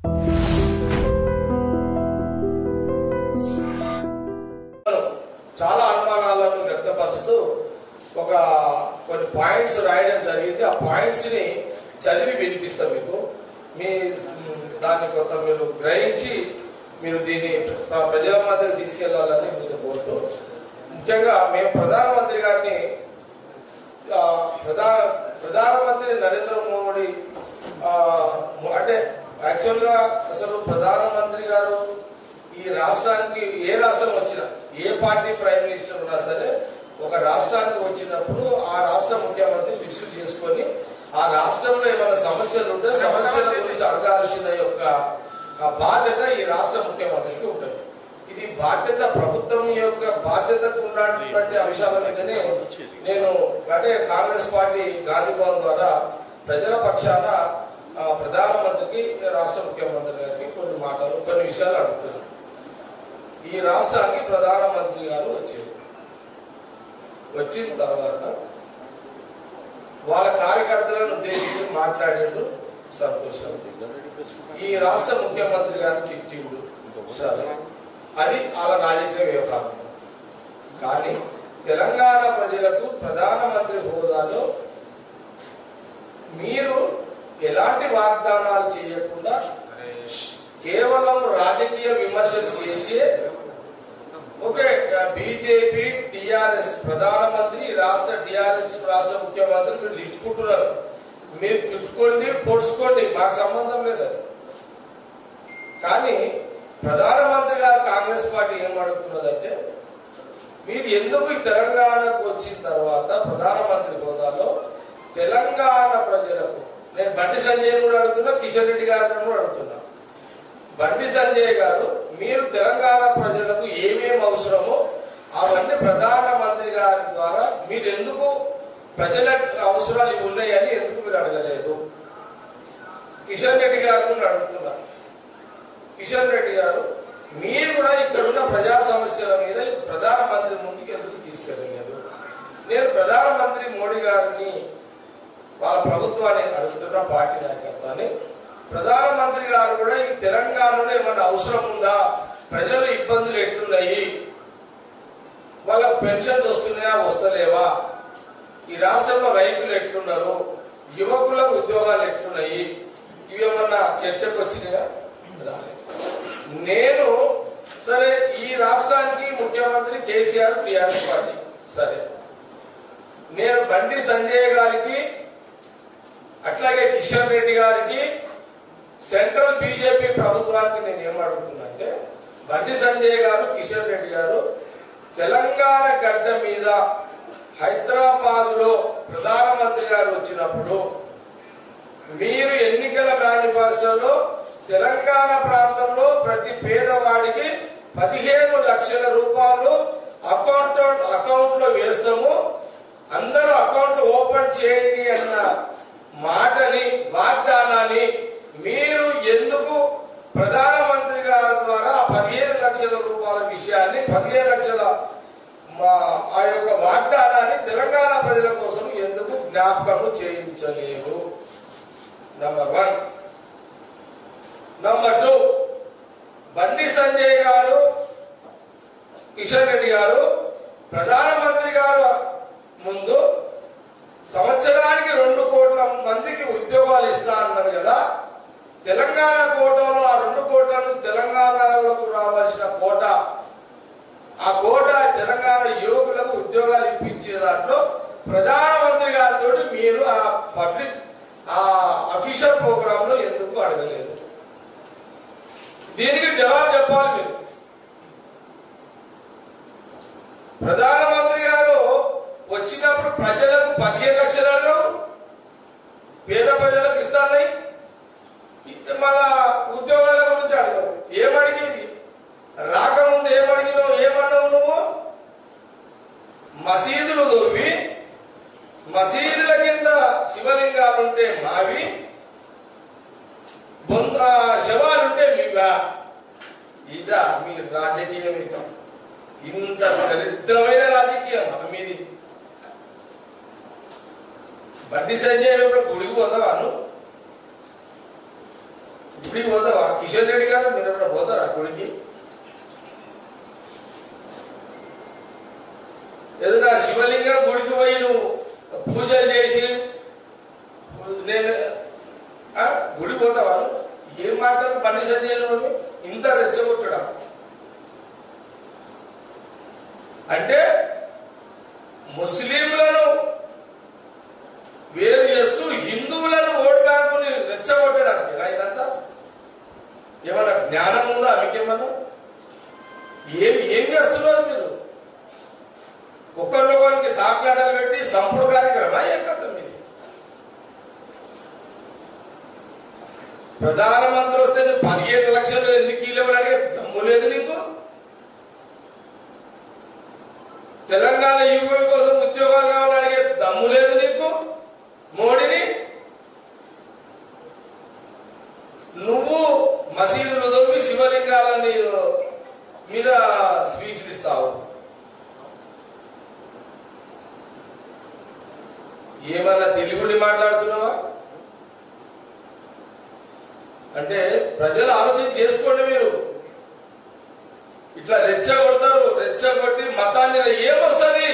చాలా అనుమానాలను వ్యక్తపరుస్తూ ఒక కొన్ని పాయింట్స్ రాయడం జరిగింది ఆ పాయింట్స్ ని చదివి వినిపిస్తాం మీకు మీ దాన్ని కొంత మీరు గ్రహించి మీరు దీన్ని ప్ర- ప్రజల మధ్యకి తీసుకెళ్లాలని మీరు కోరుతూ ముఖ్యంగా మేము ప్రధానమంత్రి గారిని ఆ, ప్రధాన ప్రధానమంత్రి నరేంద్ర మోడీ ఆ, అంటే యాక్చువల్గా అసలు ప్రధానమంత్రి గారు ఈ రాష్ట్రానికి ఏ రాష్ట్రం వచ్చినా ఏ పార్టీ ప్రైమ్ మినిస్టర్ ఉన్నా సరే ఒక రాష్ట్రానికి వచ్చినప్పుడు ఆ రాష్ట్ర ముఖ్యమంత్రి విసిట్ చేసుకొని ఆ రాష్ట్రంలో ఏమైనా సమస్యలు ఉంటే సమస్యల గురించి అడగాల్సిన యొక్క ఆ బాధ్యత ఈ రాష్ట్ర ముఖ్యమంత్రికి ఉంటుంది ఇది బాధ్యత ప్రభుత్వం యొక్క బాధ్యతకు ఉన్నటువంటి అంశాల మీదనే నేను అంటే కాంగ్రెస్ పార్టీ గాంధీ భవన్ ద్వారా ప్రజల పక్షాన ఆ, ప్రధానమంత్రికి రాష్ట్ర ముఖ్యమంత్రి గారికి కొన్ని మాటలు కొన్ని విషయాలు అడుగుతున్నాను ఈ రాష్ట్రానికి ప్రధానమంత్రి గారు వచ్చారు వచ్చిన తర్వాత వాళ్ళ కార్యకర్తలను ఉద్దేశించి మాట్లాడిండు సంతోషం ఈ రాష్ట్ర ముఖ్యమంత్రి గారిని తిట్టిండు సరే అది వాళ్ళ రాజకీయ వ్యవహారం కానీ తెలంగాణ ప్రజలకు ప్రధానమంత్రి హోదాలో మీరు ఎలాంటి వాగ్దానాలు చేయకుండా కేవలం రాజకీయ విమర్శలు చేసి ఓకే బీజేపీ టిఆర్ఎస్ ప్రధానమంత్రి రాష్ట్ర టిఆర్ఎస్ రాష్ట్ర ముఖ్యమంత్రి మీరు తిట్టుకుంటున్నారు మీరు తిట్టుకోండి పొడుచుకోండి మాకు సంబంధం లేదు అది కానీ ప్రధానమంత్రి గారు కాంగ్రెస్ పార్టీ ఏం అడుగుతున్నదంటే మీరు ఎందుకు ఈ తెలంగాణకు వచ్చిన తర్వాత ప్రధానమంత్రి హోదాలో తెలంగాణ ప్రజలకు నేను బండి సంజయ్ కూడా అడుగుతున్నా కిషన్ రెడ్డి గారిని కూడా అడుగుతున్నా బండి సంజయ్ గారు మీరు తెలంగాణ ప్రజలకు ఏమేమి అవసరమో అవన్నీ ప్రధానమంత్రి గారి ద్వారా మీరు ఎందుకు ప్రజల అవసరాలు ఇవి ఉన్నాయని ఎందుకు మీరు అడగలేదు కిషన్ రెడ్డి గారిని కూడా అడుగుతున్నారు కిషన్ రెడ్డి గారు మీరు కూడా ఇక్కడ ఉన్న ప్రజా సమస్యల మీద ప్రధానమంత్రి ముందుకు ఎందుకు తీసుకెళ్ళలేదు నేను ప్రధానమంత్రి మోడీ గారిని వాళ్ళ ప్రభుత్వాన్ని అడుగుతున్న పార్టీ నాయకత్వాన్ని ప్రధానమంత్రి గారు కూడా ఈ తెలంగాణలో ఏమైనా అవసరం ఉందా ప్రజలు ఇబ్బందులు ఎట్లున్నాయి వాళ్ళకు పెన్షన్స్ వస్తున్నాయా వస్తలేవా ఈ రాష్ట్రంలో రైతులు ఎట్లున్నారు యువకులకు ఉద్యోగాలు ఎట్లున్నాయి ఇవి ఏమన్నా చర్చకు వచ్చినాయా రాలేదు నేను సరే ఈ రాష్ట్రానికి ముఖ్యమంత్రి కేసీఆర్ టీఆర్ఎస్ పార్టీ సరే నేను బండి సంజయ్ గారికి అట్లాగే కిషన్ రెడ్డి గారికి సెంట్రల్ బీజేపీ ప్రభుత్వానికి నేను ఏం అడుగుతున్నా అంటే బండి సంజయ్ గారు కిషన్ రెడ్డి గారు తెలంగాణ గడ్డ మీద హైదరాబాద్ లో ప్రధానమంత్రి గారు వచ్చినప్పుడు మీరు ఎన్నికల మేనిఫెస్టోలో తెలంగాణ ప్రాంతంలో ప్రతి పేదవాడికి పదిహేను లక్షల రూపాయలు అకౌంట్ అకౌంట్ లో వేస్తాము అందరూ అకౌంట్ ఓపెన్ చేయండి అన్న మాటని వాగ్దానాన్ని మీరు ఎందుకు ప్రధానమంత్రి గారి ద్వారా ఆ పదిహేను లక్షల రూపాయల విషయాన్ని పదిహేను లక్షల మా ఆ యొక్క వాగ్దానాన్ని తెలంగాణ ప్రజల కోసం ఎందుకు జ్ఞాపకము చేయించలేదు number one number two Bandi Sanjay గారు కిషన్ రెడ్డి గారు ప్రధానమంత్రి గారు ముందు సంవత్సరానికి రెండు కోట్ల మందికి ఉద్యోగాలు ఇస్తా అన్నారు కదా తెలంగాణ కోటాలో ఆ రెండు కోట్లను తెలంగాణలోకి రావాల్సిన కోట ఆ కోట తెలంగాణ యువకులకు ఉద్యోగాలు ఇప్పించే దాంట్లో ప్రధానమంత్రి గారితో మీరు ఆ పబ్లిక్ ఆ అఫీషియల్ ప్రోగ్రామ్ లో ఎందుకు అడగలేదు దీనికి జవాబు చెప్పాలి మీరు ప్రధానమంత్రి గారు వచ్చినప్పుడు ప్రజలకు పదిహేను లక్షలు అడగవు పేద ప్రజలకు ఇస్తానని మన ఉద్యోగాల గురించి అడగవు ఏమడిగేది రాకముందు ఏమడిగినావు ఏమన్నావు నువ్వు మసీదులు దొరివి మసీదుల కింద శివలింగాలు ఉంటే మావి బొంద శవాలుంటే మీవా ఇదా మీ రాజకీయం ఇక ఇంత దరిద్రమైన రాజకీయం మీది బండి సంజయ్ ఇప్పుడు గుడికి పోతావాను గుడికి పోతావా కిషన్ రెడ్డి గారు మీరు ఎప్పుడైనా పోతారా గుడికి ఏదైనా శివలింగం గుడికి పోయి నువ్వు పూజలు చేసి నేను ఆ, గుడికి పోతావా ఏం మాట్లాడు పని సంజయ్ ఇంత రెచ్చగొట్టడా అంటే ముస్లింలను వేరు చేస్తూ హిందువులను ఓటు బ్యాంకుని రెచ్చగొట్టడానికి ఇలా ఇదంతా ఏమన్నా జ్ఞానం ఉందా మీకేమన్నా ఏం ఏం చేస్తున్నారు మీరు ఒకరికొకరికి తాట్లాటలు పెట్టి సంపుడు కార్యక్రమా ఏం కథ మీది ప్రధానమంత్రి వస్తే నువ్వు పదిహేను లక్షలు ఎందుకు ఇవ్వని అడిగే దమ్ము లేదు నీకు తెలంగాణ యువకుడి కోసం ఉద్యోగాలు కావాలని అడిగే దమ్ము లేదు నీకు మోడీని నువ్వు మసీదులు తోమి శివలింగాలని మీద స్పీచ్ ఇస్తావు ఏమన్నా తెలుగుని మాట్లాడుతున్నావా అంటే ప్రజలు ఆలోచన చేసుకోండి మీరు ఇట్లా రెచ్చగొడతారు రెచ్చగొట్టి మతాన్ని ఏమొస్తుంది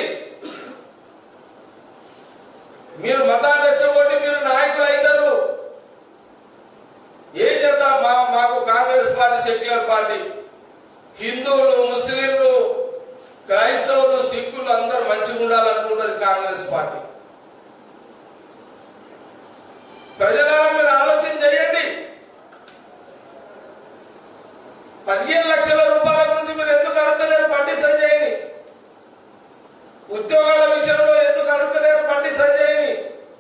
మీరు మతాన్ని రెచ్చగొట్టి మీరు నాయకులు అవుతారు ఏం చేద్దాం మా మాకు కాంగ్రెస్ పార్టీ సెక్యులర్ పార్టీ హిందువులు ముస్లింలు క్రైస్తవులు సిక్కులు అందరూ మంచిగా ఉండాలనుకుంటుంది కాంగ్రెస్ పార్టీ ప్రజలారా మీరు ఆలోచన చేయండి పదిహేను లక్షల రూపాయల గురించి మీరు ఎందుకు అడుగుతలేరు బండి సంజయ్ని ఉద్యోగాల విషయంలో ఎందుకు అడుగుతలేరు బండి సంజయ్ని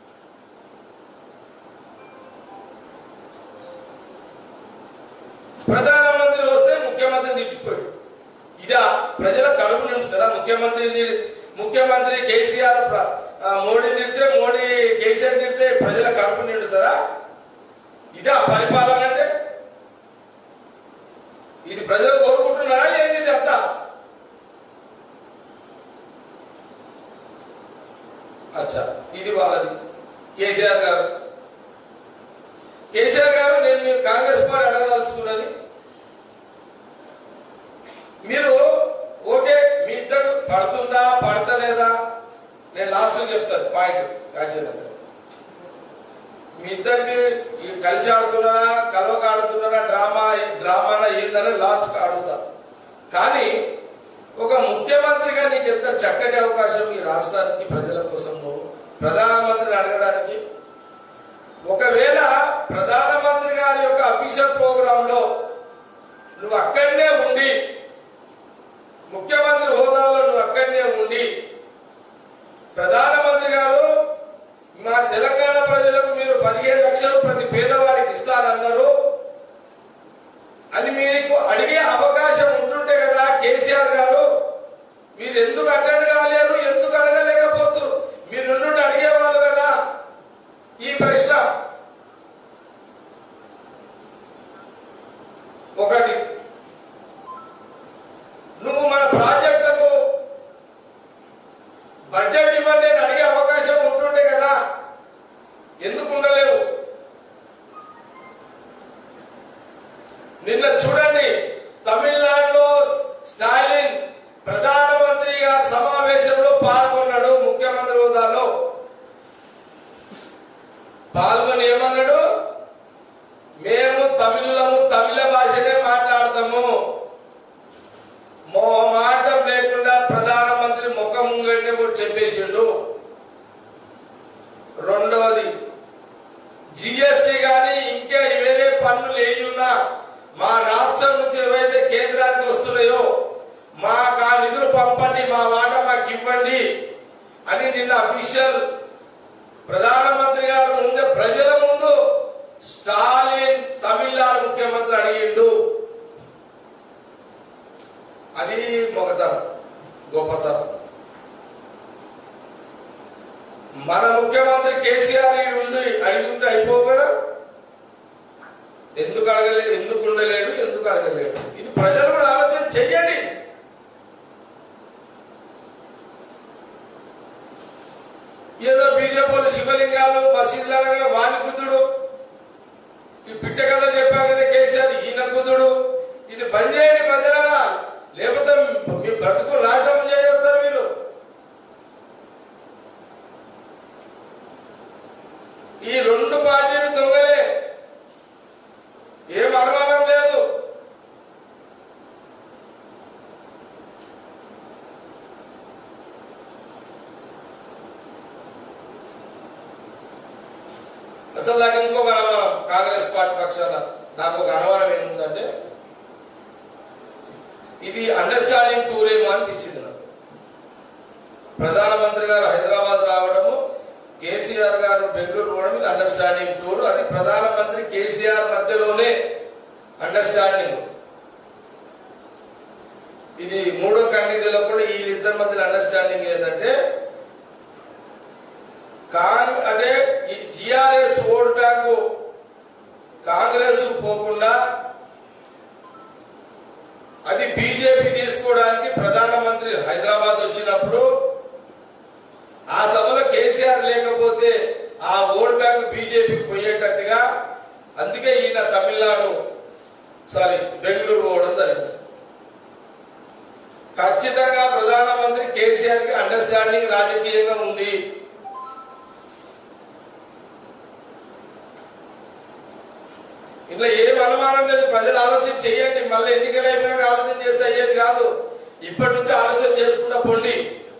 ప్రధానమంత్రి వస్తే ముఖ్యమంత్రి తిట్టిపోయాడు ఇదా ప్రజల కడుపు నిండుతుందా ముఖ్యమంత్రి ముఖ్యమంత్రి కేసీఆర్ ప్ర- ఆ, మోడీ తిడితే మోడీ కేసీఆర్ తిడితే ప్రజల కడుపు నిండుతుందా ఇదా పరిపాలన అంటే ఇది ప్రజలు కోరుకుంటున్నారా ఏంది చెప్తా అచ్చా ఇది వాళ్ళది కేసీఆర్ గారు కేసీఆర్ గారు నేను మీ కాంగ్రెస్ పార్టీ అడగదలుచుకున్నది మీరు ఓకే మీ ఇద్దరు పడుతుందా పడతలేదా నేను లాస్ట్ చెప్తాను పాయింట్ రాజ్యాంగం మీ ఇద్దరికి ఈ కలిసి ఆడుతున్నారా కలవక ఆడుతున్నారా డ్రామా డ్రామానా ఏందని లాస్ట్ అడుగుతా కానీ ఒక ముఖ్యమంత్రిగా నీకు ఎంత చక్కటి అవకాశం ఈ రాష్ట్రానికి ప్రజల కోసం నువ్వు ప్రధానమంత్రిని అడగడానికి ఒకవేళ ప్రధానమంత్రి గారి యొక్క అఫీషియల్ ప్రోగ్రామ్ లో నువ్వు అక్కడనే ఉండి ముఖ్యమంత్రి హోదాలో నువ్వు అక్కడనే ఉండి ప్రధానమంత్రి గారు మా తెలంగాణ ప్రజలకు మీరు పదిహేను లక్షలు ప్రతి పేదవాడికి ఇస్తారన్నారు అని మీకు అడిగే అవకాశం ఉంటుంటే కదా కేసీఆర్ గారు మీరు ఎందుకు అటెండ్ కాలేరు ఎందుకు అడగలేకపోతున్నారు మీరు నుండి అడిగేవాళ్ళు కదా ఈ ప్రశ్న ఒకటి నువ్వు మన ప్రాజెక్టులకు బడ్జెట్ ఇవ్వండి అని అడిగే అవకాశం ఉంటుండే కదా ఎందుకు ఉండలేవు నిన్న చూడండి తమిళనాడులో స్టాలిన్ ప్రధానమంత్రి గారి సమావేశంలో పాల్గొన్నాడు ముఖ్యమంత్రి హోదాలో పాల్గొని ఏమన్నాడు మేము తమిళము తమిళ భాషనే మాట్లాడతాము మొహమాటం లేకుండా ప్రధానమంత్రి ముఖం ముంగడిని కూడా చెప్పేసిండు రెండవది జిఎస్టి కానీ ఇంకా వేరే పన్నులు ఏయున్నా మా రాష్ట్రం నుంచి ఏవైతే కేంద్రానికి వస్తున్నాయో మాకు ఆ నిధులు పంపండి మా వాట మాకు ఇవ్వండి అని నిన్న అఫీషియల్ ప్రధానమంత్రి గారు ముందే ప్రజల ముందు స్టాలిన్ తమిళనాడు ముఖ్యమంత్రి అడిగిండు అది మొగతనం గొప్పతనం మన ముఖ్యమంత్రి కేసీఆర్ ఈడు ఉండి అడిగి ఉంటే అయిపోవు కదా ఎందుకు అడగలే ఎందుకు ఉండలేడు ఎందుకు అడగలేడు ఇది ప్రజలు కూడా ఆలోచన చెయ్యండి ఏదో బీజేపీ శివలింగాలు మసీదులు అనగానే వాణి బుద్ధుడు ఈ పిట్ట కథ చెప్పాకనే ఏం అనుమానం లేదు అసలు నాకు ఇంకొక అనుమానం కాంగ్రెస్ పార్టీ పక్షాన నాకు ఒక అనుమానం ఏముందంటే ఇది అండర్స్టాండింగ్ టూర్ ఏమో అనిపించింది నాకు ప్రధానమంత్రి గారు హైదరాబాద్ రావడము కేసీఆర్ గారు బెంగళూరు పోవడం ఇది అండర్స్టాండింగ్ టూర్ అది ప్రధానమంత్రి కేసీఆర్ మధ్యలోనే అండర్స్టాండింగ్ ఇది మూడో కండిదలో కూడా ఈ ఇద్దరి మధ్య అండర్స్టాండింగ్ ఏంటంటే కాంగ్ అంటే టిఆర్ఎస్ ఓట్ బ్యాంకు కాంగ్రెస్ పోకుండా అది బీజేపీ తీసుకోవడానికి ప్రధానమంత్రి హైదరాబాద్ వచ్చినప్పుడు ఆ సభలో కేసీఆర్ లేకపోతే ఆ ఓట్ బ్యాంక్ బీజేపీకి పోయేటట్టుగా అందుకే ఈయన తమిళనాడు సారీ బెంగళూరు పోవడం జరిగింది ఖచ్చితంగా ప్రధానమంత్రి కేసీఆర్ కి అండర్స్టాండింగ్ రాజకీయంగా ఉంది ఇట్లా ఏం అనుమానం లేదు ప్రజలు ఆలోచన చేయండి మళ్ళీ ఎన్నికలు అయిపోయినాక ఆలోచన చేస్తే అయ్యేది కాదు ఇప్పటి నుంచి ఆలోచన చేసుకుంటా పొండి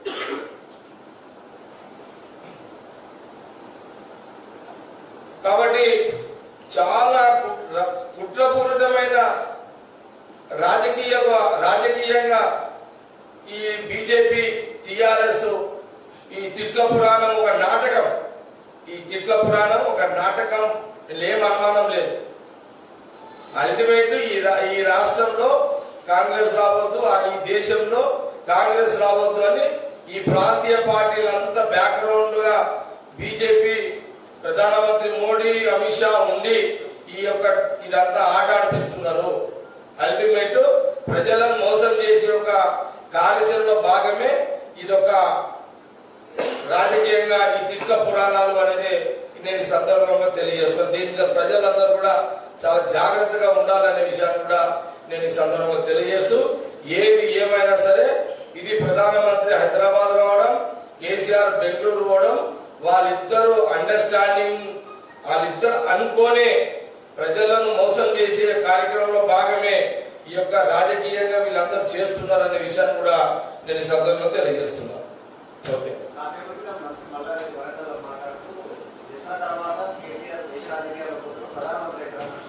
కాబట్టి చాలా కుట్ర కుట్రపూరితమైన రాజకీయ రాజకీయంగా ఈ బీజేపీ టిఆర్ఎస్ ఈ తిట్ల పురాణం ఒక నాటకం ఈ తిట్ల పురాణం ఒక నాటకం ఏం అనుమానం లేదు అల్టిమేట్ ఈ రా- ఈ రాష్ట్రంలో కాంగ్రెస్ రావద్దు ఆ ఈ దేశంలో కాంగ్రెస్ రావద్దు అని ఈ ప్రాంతీయ పార్టీలంతా బ్యాక్గ్రౌండ్ గా బీజేపీ ప్రధానమంత్రి మోడీ అమిత్ షా ఉండి ఈ యొక్క ఇదంతా ఆట ఆడిపిస్తున్నారు అల్టిమేట్ ప్రజలను మోసం చేసే ఒక కార్యాచరణలో భాగమే ఇదొక రాజకీయంగా ఈ తిట్ల పురాణాలు అనేది నేను ఈ సందర్భంగా తెలియజేస్తాను దీని మీద ప్రజలందరూ కూడా చాలా జాగ్రత్తగా ఉండాలనే విషయాన్ని కూడా నేను ఈ సందర్భంగా తెలియజేస్తూ ఏది ఏమైనా సరే ఇది ప్రధానమంత్రి హైదరాబాద్ రావడం కేసీఆర్ బెంగళూరు పోవడం వాళ్ళిద్దరూ అండర్స్టాండింగ్ వాళ్ళిద్దరు అనుకోనే ప్రజలను మోసం చేసే కార్యక్రమంలో భాగమే ఈ యొక్క రాజకీయంగా వీళ్ళందరూ చేస్తున్నారనే విషయాన్ని కూడా నేను ఈ సందర్భంగా తెలియజేస్తున్నాను ఓకే కాసేపు క్రితం మంత్రి మల్లారెడ్డి వరంగల్లో మాట్లాడుతూ దిశ తర్వాత కేసీఆర్ దేశ రాజకీయాల్లో పోతున్న ప్రధానమంత్రి ఎక్కడ ఉన్నారు?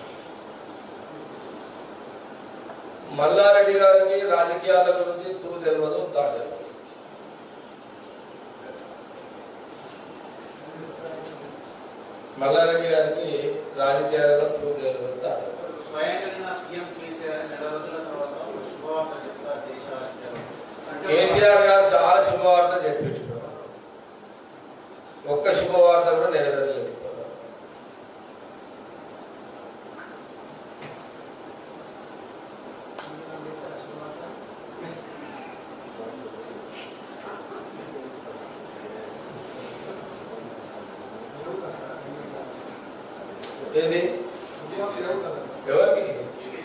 మల్లారెడ్డి గారికి రాజకీయాల గురించి తూ తెలియదు తా తెలియదు మల్లారెడ్డి గారికి రాజకీయాలలో తూ తెలియదు తా తెలియదు స్వయంగా నిన్న సీఎం కేసీఆర్ నెల రోజుల తర్వాత ఒక శుభవార్త చెప్తారు దేశ రాజకీయాల్లో కేసీఆర్ గారు చాలా శుభవార్త చెప్పిండు ఇప్పుడు ఒక్క శుభవార్త కూడా నెరవేరలేదు ఇప్పుడు ఏది ఎవరికి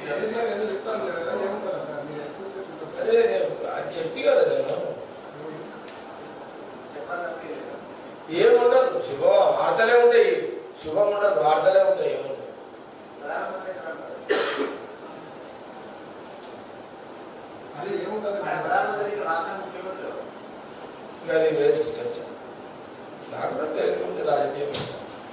అదే నేను అది చెప్తి కదా నేను చెప్పడానికి లేదు. ఏముండదు శుభ వార్తలే ఉంటాయి శుభం ఉండదు వార్తలే ఉంటాయి ఏముండదు ప్రధానమంత్రి ఎక్కడ ఉన్నారు? అది ఏముంటది ఆయన ప్రధానమంత్రి ఇక్కడ రాష్ట్ర ముఖ్యమంత్రి ఎవరు? ఇంకా అది వేస్ట్ చర్చ నాకు కూడా తెలివి ఉంది రాజకీయం మీద.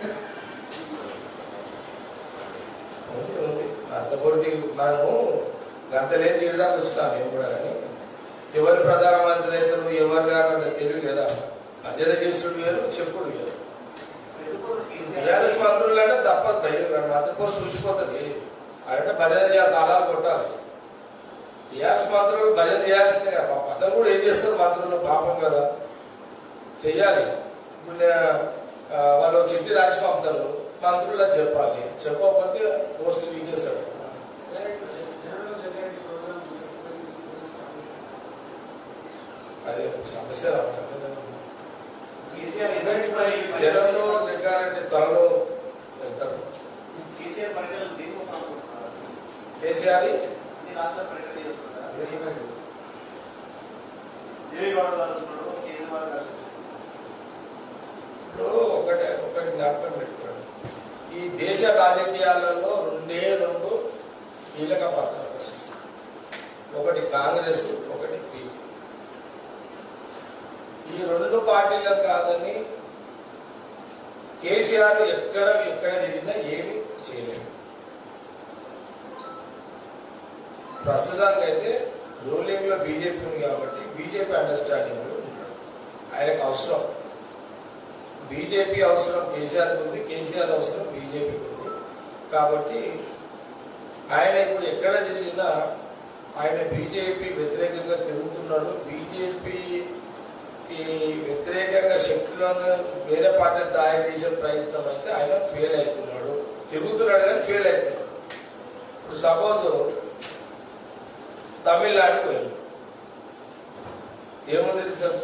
ఉంది ఉంది అంత పొడిది మనము గంతలేని తీయడానికి వచ్చినాం మేము కూడా కానీ ఎవరు ప్రధానమంత్రి అవుతారు ఎవరు గారు అంత తెలివి లేదా భజన చేసుడు వేరు చెప్పుడు వేరు ఎందుకు కేసీఆర్ టీఆర్ఎస్ మంత్రులు అంటే తప్పదు భయం మంత్రి పోస్ట్ చూసిపోతుంది అంటే భజన చేయాలి తాళాలు కొట్టాలి టీఆర్ఎస్ మంత్రులు భజన చేయాల్సిందే కదా పాపం అతను కూడా ఏం చేస్తారు మంత్రులు పాపం కదా చెయ్యాలి ఇప్పుడు నే- ఆ, వాళ్ళు చిట్టి రాసి పంపుతారు మంత్రులు చెప్పాలి చెప్పకపోతే పోస్టులు వీకేస్తారు అదే సమస్య కేసీఆర్ ఇద్దరికి పరి- జనంలో జగ్గారెడ్డి త్వరలో వెళ్తాడు కేసీఆర్ పర్యటన దేనికోసం అనుకుంటున్నారు కేసీఆర్ అన్ని రాష్ట్రాలు పర్యటన చేస్తున్నారు విజయవాడ కలుస్తున్నాడు కేజ్రీవాల్ కలుస్తున్నాడు ఇప్పుడు ఒకటే ఒకటి జ్ఞాపకం పెట్టుకోండి ఈ దేశ రాజకీయాలలో రెండే రెండు కీలక పాత్ర పోషిస్తుంది ఒకటి కాంగ్రెస్ ఒకటి బీజేపీ ఈ రెండు పార్టీలకు కాదని కేసీఆర్ ఎక్కడ ఎక్కడ తిరిగినా ఏమీ చేయలేదు ప్రస్తుతానికి అయితే రూలింగ్ లో బీజేపీ ఉంది కాబట్టి బీజేపీ అండర్స్టాండింగ్ లో ఉన్నాడు ఆయనకు అవసరం బీజేపీ అవసరం కేసీఆర్ ఉంది కేసీఆర్ అవసరం బీజేపీకి ఉంది కాబట్టి ఆయన ఇప్పుడు ఎక్కడ తిరిగినా ఆయన బీజేపీ వ్యతిరేకంగా తిరుగుతున్నాడు బీజేపీకి వ్యతిరేకంగా శక్తులను వేరే పార్టీ తయారు చేసే ప్రయత్నం అయితే ఆయన ఫెయిల్ అవుతున్నాడు తిరుగుతున్నాడు కానీ ఫెయిల్ అవుతున్నాడు ఇప్పుడు సపోజ్ తమిళనాడు పోయింది ఏముంది రిజల్ట్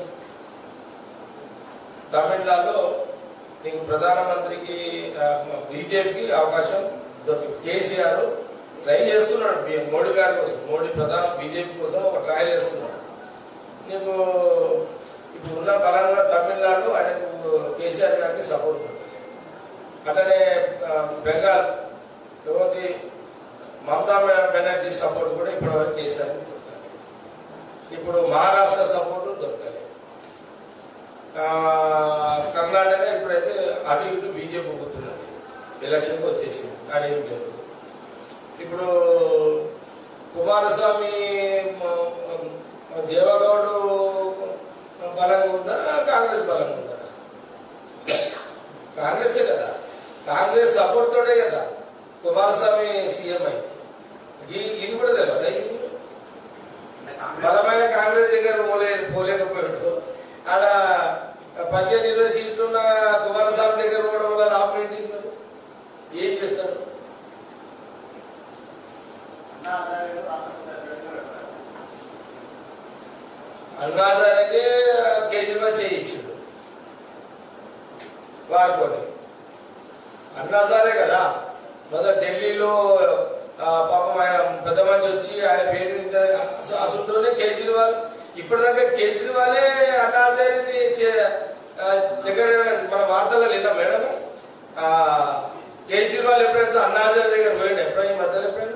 తమిళనాడులో నీకు ప్రధానమంత్రికి బీజేపీకి అవకాశం దొరికింది కేసీఆర్ ట్రై చేస్తున్నాడు బి- మోడీ గారి కోసం మోడీ ప్రధాన బీజేపీ కోసం ఒక ట్రై చేస్తున్నాడు నీకు ఇప్పుడు ఉన్న బలంగా తమిళనాడు ఆయనకు కేసీఆర్ గారికి సపోర్ట్ ఉంటుంది అట్లనే ఆ, బెంగాల్ ఎవరికి మమతా బెనర్జీ సపోర్ట్ కూడా ఇప్పటివరకు కేసీఆర్ దొరకాలి ఇప్పుడు మహారాష్ట్ర సపోర్ట్ దొరకాలి ఆ, కర్ణాటక ఇప్పుడైతే అటు ఇటు బీజేపీ పోతున్నది ఎలక్షన్కి వచ్చేసింది అదేం లేదు ఇప్పుడు కుమారస్వామి మ- మ- దేవగౌడు బలంగా ఉందా కాంగ్రెస్ బలంగా ఉందా కాంగ్రెసే కదా కాంగ్రెస్ సపోర్ట్ తోటే కదా కుమారస్వామి సీఎం అయింది ఈ- ఇది కూడా తెలియదు అంటే కాంగ్రెస్ బలమైన కాంగ్రెస్ దగ్గర పోలే పోలేకపోయాడు ఆడ పదిహేను ఇరవై సీట్లు ఉన్న కుమారస్వామి దగ్గర పోవడం వల్ల లాభం ఏంటి మరి? ఏం చేస్తాడు అన్నా అన్నాడు రాష్ట్రం పెట్టారు అన్నాదానికి కేజ్రీవాల్ చేయించాడు వాడుకొని అన్నాసారే కదా మొదట ఢిల్లీలో ఆ, పాపం ఆయన పెద్ద మనిషి వచ్చి ఆయన పేరు మీద అస- అసలులోనే కేజ్రీవాల్ ఇప్పటిదాకా కేజ్రీవాలే అన్నాజారిని దగ్గర మన వార్తల్లో విన్నాం మేడం ఆ, కేజ్రీవాల్ ఎప్పుడైనా అన్నాజారి దగ్గర పోయిండు ఎప్పుడైనా ఈ మధ్యలో ఎప్పుడైనా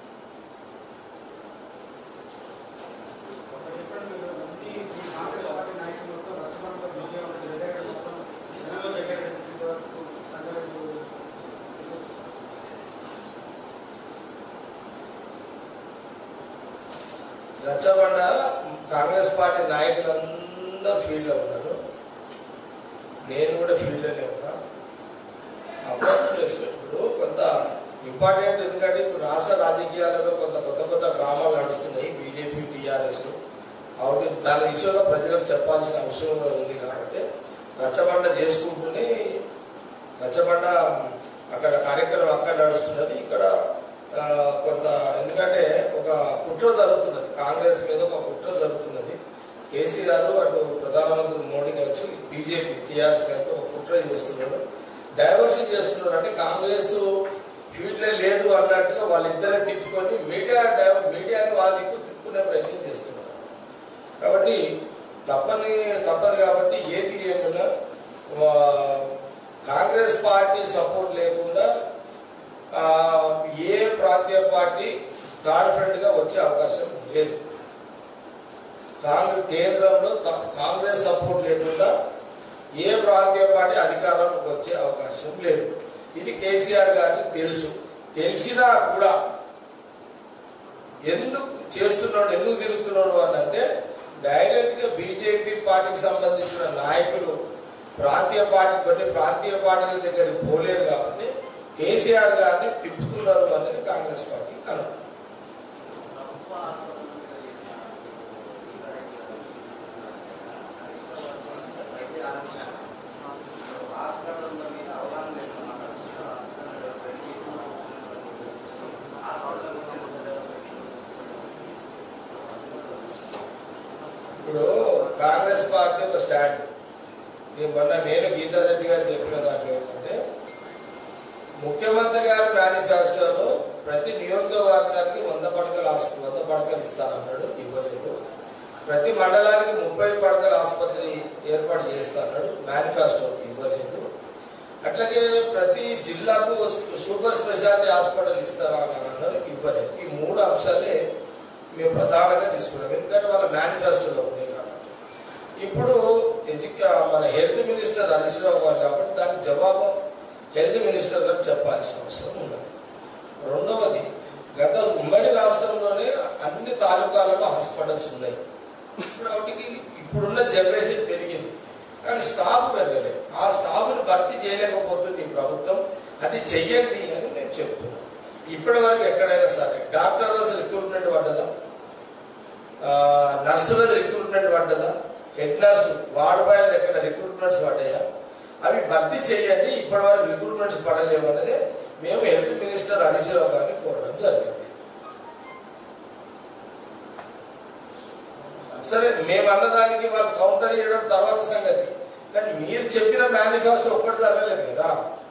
కాంగ్రెస్ పార్టీ నాయకులు మొత్తం రచ్చబండలో బిజీగా ఉంటుంది జగన్ మొత్తం జనంలో జగన్ ఇంతవరకు సంజయ్ రచ్చబండ కాంగ్రెస్ పార్టీ నాయకులందరూ ఫీల్డ్లో ఉన్నారు నేను కూడా ఫీల్డ్లోనే ఉన్నా అపార్ట్మెంట్స్ ఇప్పుడు కొంత ఇంపార్టెంట్ ఎందుకంటే ఇప్పుడు రాష్ట్ర రాజకీయాలలో కొంత కొత్త కొత్త డ్రామాలు నడుస్తున్నాయి బీజేపీ టీఆర్ఎస్ అవుట్ దాని విషయంలో ప్రజలకు చెప్పాల్సిన అవసరం కూడా ఉంది కాబట్టి రచ్చబండ చేసుకుంటూనే రచ్చబండ అక్కడ కార్యక్రమం అక్కడ నడుస్తున్నది ఇక్కడ ఆ, కొంత ఎందుకంటే ఒక కుట్ర జరుగుతున్నది కాంగ్రెస్ మీద ఒక కుట్ర జరుగుతున్నది కేసీఆర్ అటు ప్రధానమంత్రి మోడీ కలిసి బీజేపీ టీఆర్ఎస్ కలిపి ఒక కుట్ర చేస్తున్నాడు డైవర్షన్ చేస్తున్నారు అంటే కాంగ్రెస్ ఫీల్డ్లో లేదు అన్నట్టుగా వాళ్ళిద్దరే తిప్పుకొని మీడియా డైవర్ మీడియాని వాళ్ళ దిక్కు తిప్పుకునే ప్రయత్నం చేస్తున్నారు కాబట్టి తప్పని తప్పదు కాబట్టి ఏది ఏమైనా వా- కాంగ్రెస్ పార్టీ సపోర్ట్ లేకుండా ఆ, ఏ ప్రాంతీయ పార్టీ థర్డ్ ఫ్రంట్గా వచ్చే అవకాశం లేదు కాంగ్రెస్ కేంద్రంలో త- కాంగ్రెస్ సపోర్ట్ లేకుండా ఏ ప్రాంతీయ పార్టీ అధికారంలోకి వచ్చే అవకాశం లేదు ఇది కేసీఆర్ గారికి తెలుసు తెలిసినా కూడా ఎందుకు చేస్తున్నాడు ఎందుకు తిరుగుతున్నాడు అని అంటే డైరెక్ట్ గా బీజేపీ పార్టీకి సంబంధించిన నాయకులు ప్రాంతీయ పార్టీ కొన్ని ప్రాంతీయ పార్టీల దగ్గరికి పోలేరు కాబట్టి కేసీఆర్ గారిని తిప్పుతున్నారు అనేది కాంగ్రెస్ పార్టీ అన్నారు ప్రభుత్వ ఆసుపత్రుల మీద చేసిన వైద్య ఆరోగ్య శాఖ హాస్పిటల్ మీద అవగాహన లేకుండా హాస్పిటల్ ఇప్పుడు కాంగ్రెస్ పార్టీ ఒక స్టాండ్ నేను మొన్న నేను గీతారెడ్డి గారు చెప్పిన దాంట్లో ఏంటంటే ముఖ్యమంత్రి గారి మేనిఫెస్టోలో ప్రతి నియోజకవర్గానికి వంద పడకల ఆస్పత్రి వంద పడకలు ఇస్తానన్నాడు ఇవ్వలేదు ప్రతి మండలానికి ముప్పై పడకల ఆసుపత్రి ఏర్పాటు చేస్తానన్నాడు మేనిఫెస్టో ఇవ్వలేదు అట్లాగే ప్రతి జిల్లాకు సూపర్ స్పెషాలిటీ హాస్పిటల్ ఇస్తారా అని అన్నారు ఇవ్వలేదు ఈ మేము ప్రధానంగా తీసుకున్నాం ఎందుకంటే వాళ్ళ మేనిఫెస్టోలో ఉన్నాయి కాబట్టి ఇప్పుడు ఎడ్యుకే మన హెల్త్ మినిస్టర్ హరీష్ రావు గారు కాబట్టి దానికి జవాబు హెల్త్ మినిస్టర్ గారు చెప్పాల్సిన అవసరం ఉన్నది రెండవది గత ఉమ్మడి రాష్ట్రంలోనే అన్ని తాలూకాలలో హాస్పిటల్స్ ఉన్నాయి ఇప్పుడు వాటికి ఇప్పుడున్న జనరేషన్ పెరిగింది కానీ స్టాఫ్ పెరగలేదు ఆ స్టాఫ్ని భర్తీ చేయలేకపోతుంది ఈ ప్రభుత్వం అది చెయ్యండి అని నేను చెప్తున్నాను ఇప్పటి వరకు ఎక్కడైనా సరే డాక్టర్స్ రిక్రూట్మెంట్ పడ్డదా ఆ, నర్సులది రిక్రూట్మెంట్ పడ్డదా హెడ్ నర్సు వార్డ్ బాయ్లు ఎక్కడ రిక్రూట్మెంట్స్ పడ్డాయా అవి భర్తీ చేయండి ఇప్పటి వరకు రిక్రూట్మెంట్స్ పడలేవు అనేది మేము హెల్త్ మినిస్టర్ హరీష్ రావు గారిని కోరడం జరిగింది సరే మేము అన్నదానికి వాళ్ళు కౌంటర్ చేయడం తర్వాత సంగతి కానీ మీరు చెప్పిన మేనిఫెస్టో ఒక్కటి జరగలేదు కదా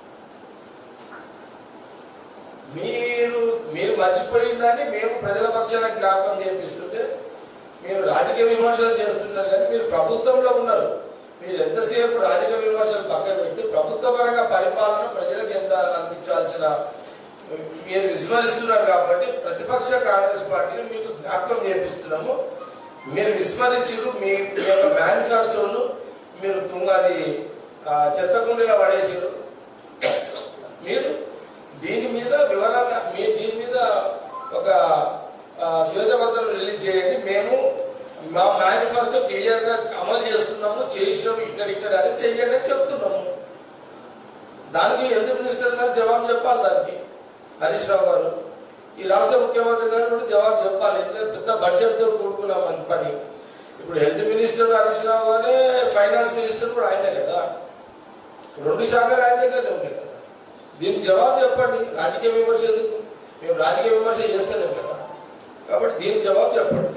మీరు మీరు మర్చిపోయిందని మేము ప్రజల పక్షాన జ్ఞాపకం చేపిస్తుంటే మీరు రాజకీయ విమర్శలు చేస్తున్నారు కానీ మీరు ప్రభుత్వంలో ఉన్నారు మీరు ఎంతసేపు రాజకీయ విమర్శలు పక్కన పెట్టి ప్రభుత్వ పరంగా పరిపాలన ప్రజలకు ఎంత అందించాల్సిన మీరు విస్మరిస్తున్నారు కాబట్టి ప్రతిపక్ష కాంగ్రెస్ పార్టీని మీకు జ్ఞాపకం చేపిస్తున్నాము మీరు విస్మరించారు మీ మీ యొక్క మేనిఫెస్టోను మీరు తుంగది చెత్తకుండీలో పడేసారు మీరు దీని మీద వివరంగా మీ దీని మీద ఒక ఆ, శ్వేతపత్రం రిలీజ్ చేయండి మేము మా మేనిఫెస్టో క్లియర్గా అమలు చేస్తున్నాము చేసినాము ఇక్కడ ఇక్కడ అని చెయ్యండి అని చెప్తున్నాము దానికి హెల్త్ మినిస్టర్ గారు జవాబు చెప్పాలి దానికి హరీష్ రావు గారు ఈ రాష్ట్ర ముఖ్యమంత్రి గారు కూడా జవాబు చెప్పాలి ఎందుకంటే పెద్ద బడ్జెట్తో కూడుకున్న మన పని ఇప్పుడు హెల్త్ మినిస్టర్ హరీష్ రావు గారే ఫైనాన్స్ మినిస్టర్ కూడా ఆయనే కదా రెండు శాఖలు ఆయన దగ్గరనే ఉన్నాయి కదా దీనికి జవాబు చెప్పండి రాజకీయ విమర్శ ఎందుకు మేము రాజకీయ విమర్శ చేస్తలేం కదా కాబట్టి దీనికి జవాబు చెప్పండి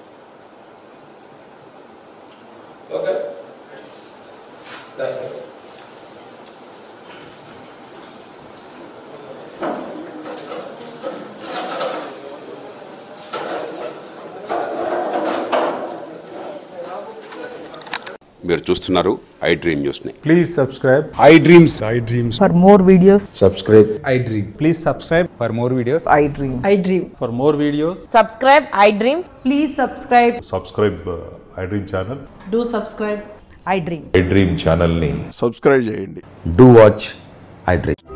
ఓకే థ్యాంక్ యూ మీరు చూస్తున్నారు ఐ డ్రీమ్ న్యూస్ని Please subscribe. I dreams I dreams. For more videos, subscribe I dream. Please subscribe for more videos. I dream. I dream. For more videos Subscribe, I dream. Please subscribe. Subscribe I dream channel Do subscribe. I dream. I dream ఛానల్ని subscribe చేయండి do watch I Dream.